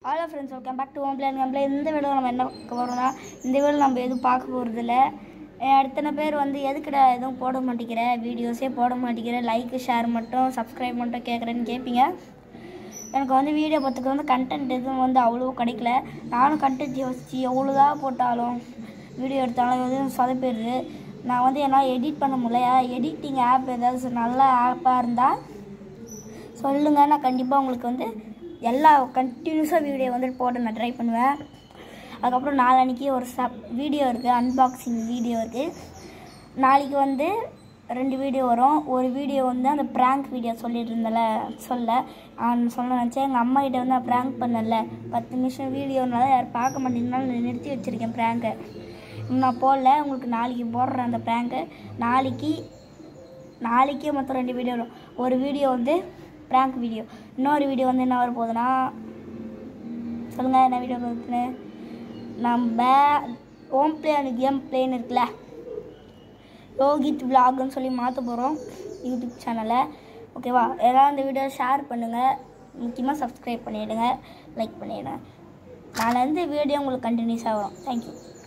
hello friends welcome back to Om plan கேம்ல இந்த video நம்ம என்ன பார்க்க போகிறோம்னா இந்த வீடியோ நம்ம எதுவும் பார்க்க போகிறதில்ல எத்தனை பேர் வந்து எதுக்குடா எதுவும் போட மாட்டேங்கிற வீடியோஸே போட மாட்டேங்கிற லைக் ஷேர் மட்டும் சப்ஸ்கிரைப் மட்டும் கேட்குறேன்னு கேட்பீங்க எனக்கு வந்து வீடியோ பார்த்துக்க வந்து கண்டென்ட் எதுவும் வந்து அவ்வளோ கிடைக்கல நானும் கண்டென்ட் யோசிச்சு எவ்வளோதான் போட்டாலும் வீடியோ எடுத்தாலும் எதுவும் சொதப்பிடுது நான் வந்து என்னால் எடிட் பண்ண முடியல எடிட்டிங் ஆப் ஏதாவது நல்ல ஆப்பாக இருந்தால் சொல்லுங்கள் நான் கண்டிப்பாக உங்களுக்கு வந்து எல்லா கண்டினியூஸாக வீடியோ வந்து போட நான் ட்ரை பண்ணுவேன் அதுக்கப்புறம் நாளன்னைக்கு ஒரு சப் வீடியோ இருக்குது அன்பாக்சிங் வீடியோ இருக்குது நாளைக்கு வந்து ரெண்டு வீடியோ வரும் ஒரு வீடியோ வந்து அந்த ப்ராங்க் வீடியோ சொல்லிட்டு இருந்தல சொல்ல நான் சொல்ல நினச்சேன் எங்கள் அம்மா கிட்ட வந்து நான் ப்ராங்க் பண்ணல பத்து நிமிஷம் வீடியோனால யாரும் பார்க்க மாட்டேங்கனால நான் நிறுத்தி வச்சுருக்கேன் ப்ராங்கை நான் போடல உங்களுக்கு நாளைக்கு போடுறேன் அந்த ப்ராங்க்கு நாளைக்கு நாளைக்கே மொத்தம் ரெண்டு வீடியோ வரும் ஒரு வீடியோ வந்து ப்ராங்க் வீடியோ இன்னொரு வீடியோ வந்து என்ன வர போகுதுன்னா சொல்லுங்கள் என்ன வீடியோ இருக்குன்னு நம்ம ஹோம் பிளேன் கேம் பிளேன் இருக்குல்ல யோகித் விலாக்னு சொல்லி மாற்ற போகிறோம் யூடியூப் சேனலை ஓகேவா எல்லாம் இந்த வீடியோ ஷேர் பண்ணுங்கள் முக்கியமாக சப்ஸ்கிரைப் பண்ணிவிடுங்க லைக் பண்ணிவிடுங்க நாளை இருந்து வீடியோ உங்களுக்கு கண்டினியூஸாக வரும் தேங்க்யூ